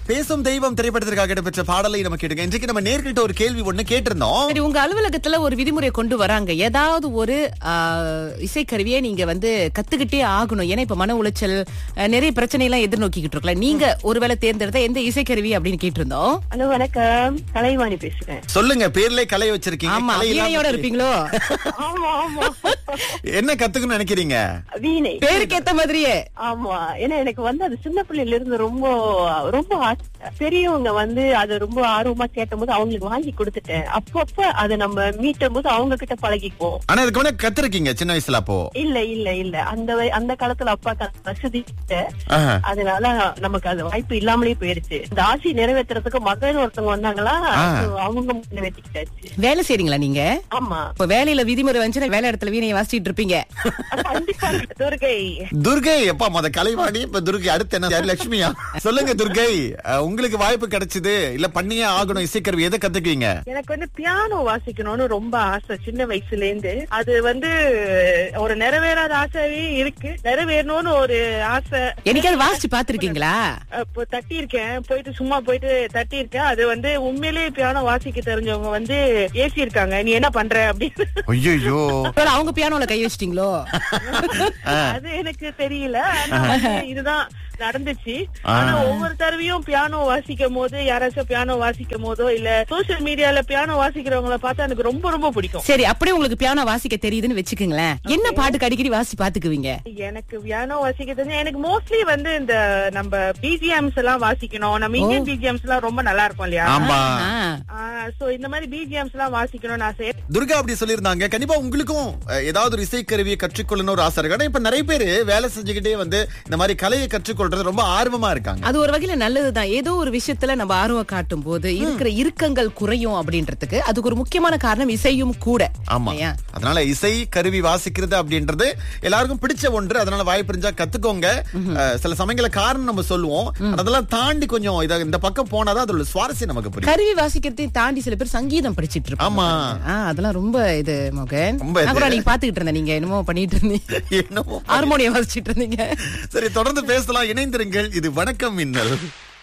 பேசும் தெய்வம் திரைப்படத்திற்காக இடம்பெற்ற பாடலை நம்ம கேட்டுங்க இன்றைக்கு நம்ம நேர்கிட்ட ஒரு கேள்வி ஒண்ணு கேட்டிருந்தோம் சரி உங்க அலுவலகத்துல ஒரு விதிமுறை கொண்டு வராங்க ஏதாவது ஒரு ஆ, இசைக்கருவியை நீங்க வந்து கத்துக்கிட்டே ஆகணும் ஏன்னா இப்ப மன உளைச்சல் அ, நிறைய பிரச்சனை எல்லாம் எதிர்நோக்கிக்கிட்டு இருக்கலாம் நீங்க ஒருவேளை தேர்ந்தெடுத்த எந்த இசைக்கருவி அப்படின்னு கேட்டிருந்தோம் ஹலோ வணக்கம் கலைவாணி பேசுறேன் சொல்லுங்க பேர்ல கலை வச்சிருக்கீங்க ஆமா கலை இல்லாம வீணையோட எப்படி? இருப்பீங்களோ ஆமா ஆமா என்ன கத்துக்கணும்னு நினைக்கிறீங்க வீணை பேருக்கு ஏத்த மாதிரியே ஆமா ஏன்னா எனக்கு வந்து அது சின்ன பிள்ளையில இருந்து ரொம்ப ரொம்ப ஆசை. பெரியவங்க வந்து அது ரொம்ப ஆர்வமா கேட்டபோது அவங்களுக்கு வாங்கி கொடுத்துட்டேன் அப்பப்ப அதை நம்ம மீட்டும் போது அவங்க கிட்ட பழகிக்குவோம் ஆனா இதுக்கு முன்னாடி கத்துருக்கீங்க சின்ன வயசுல அப்போ இல்ல இல்ல இல்ல அந்த வய- அந்த காலத்துல அப்பா வசதி இல்ல. ஆஹா. அதனால நமக்கு அது வாய்ப்பு இல்லாமலே போயிருச்சு இந்த ஆசை நிறைவேற்றுறதுக்கு மகன் ஒருத்தவங்க வந்தாங்களா ஆ. so அவங்க நிறைவேற்றிக்கிட்டாச்சு வேலை செய்றீங்களா நீங்க ஆமா இப்ப வேலையில விதிமுறை வந்துச்சுன்னா வேலை இடத்துல வீணையை வாசிச்சிட்டு இருப்பீங்க கண்டிப்பா துர்கை துர்கை எப்பா முத கலைவாணி இப்ப துர்கை அடுத்து என்ன யாரு லட்சுமியா சொல்லுங்க துர்கை அஹ், உங்களுக்கு வாய்ப்பு கிடைச்சது இல்ல பண்ணியே ஆகணும் இசைக்கருவி எதை கத்துக்குவீங்க எனக்கு வந்து பியானோ வாசிக்கணும்னு ரொம்ப ஆசை சின்ன வயசுல இருந்து அது வந்து ஒரு நிறைவேறாத ஆசையே இருக்கு நிறைவேறணும்னு ஒரு ஆசை என்னைக்காவது வாசிச்சு பாத்திருக்கீங்களா இப்போ தட்டி இருக்கேன் போயிட்டு சும்மா போயிட்டு தட்டி இருக்கேன் அது வந்து உண்மையிலேயே பியானோ வாசிக்க தெரிஞ்சவங்க வந்து ஏசி இருக்காங்க நீ என்ன பண்ற அப்படின்னு ஐயோ ஒருவேளை அவங்க பியானோல கை வச்சிட்டீங்களோ அது எனக்கு தெரியல ஆனா வந்து இதுதான் நடந்துச்சு ஆனா ஒவ்வொரு தடவையும் பியானோ வாசிக்கும் போது யாராச்சும் பியானோ வாசிக்கும் போதோ இல்ல சோசியல் மீடியால பியானோ வாசிக்கிறவங்கள பார்த்தா எனக்கு ரொம்ப ரொம்ப பிடிக்கும் சரி அப்படியே உங்களுக்கு பியானோ வாசிக்க தெரியுதுன்னு வச்சுக்கோங்களேன் என்ன பாட்டுக்கு அடிக்கடி வாசி பாத்துக்குவீங்க எனக்கு பியானோ வாசிக்க தெரிஞ்சு எனக்கு மோஸ்ட்லி வந்து இந்த நம்ம பிஜிஎம்ஸ் எல்லாம் வாசிக்கணும் நம்ம இந்தியன் பிஜிஎம்ஸ் எல்லாம் ரொம்ப நல்லா இருக்கும் இல்லையா ஆமா சோ இந்த மாதிரி பிஜிஎம்ஸ் எல்லாம் வாசிக்கணும்னு ஆசை துர்கா அப்படி சொல்லியிருந்தாங்க கண்டிப்பா உங்களுக்கும் அஹ், ஏதாவது ஒரு இசைக்கருவியை கற்றுக்கொள்ளணும் ஒரு ஆசை இருக்கு ஆனா இப்ப நிறைய பேரு வேலை செஞ்சுக்கிட்டே வந்து இந்த மாதிரி கலையை கற்றுக்கொள்றது ரொம்ப ஆர்வமா இருக்காங்க அது ஒரு வகையில நல்லதுதான் ஏதோ ஒரு விஷயத்துல நம்ம ஆர்வம் காட்டும் போது இருக்கிற இறுக்கங்கள் குறையும் அப்படின்றதுக்கு அதுக்கு ஒரு முக்கியமான காரணம் இசையும் கூட ஆமா இல்லையா? அதனால இசை கருவி வாசிக்கிறது அப்படின்றது எல்லாருக்கும் பிடிச்ச ஒன்று அதனால வாய்ப்பு இருந்தா கத்துக்கோங்க அஹ், சில சமயங்கள காரணம் நம்ம சொல்லுவோம் அதெல்லாம் தாண்டி கொஞ்சம் இத இந்த பக்கம் போனாதான் அதோட சுவாரஸ்யம் நமக்கு புரியும் கருவி வாசிக்கிறதையும் தாண்டி சில பேர் சங்கீதம் படிச்சிட்டு இருப்பாங்க ஆமா. ஆ, அதெல்லாம் ரொம்ப இது மோகன் ரொம்ப நான் கூட இது. நீங்க பாத்துக்கிட்டு இருந்தேன் நீங்க என்னமோ பண்ணிட்டு இருந்தீங்க என்னமோ ஹார்மோனியம் வாசிச்சிட்டு இருந்தீங்க சரி தொடர்ந்து பேசலாம் இணைந்திருங்கள் இது வணக்கம் மின்னல்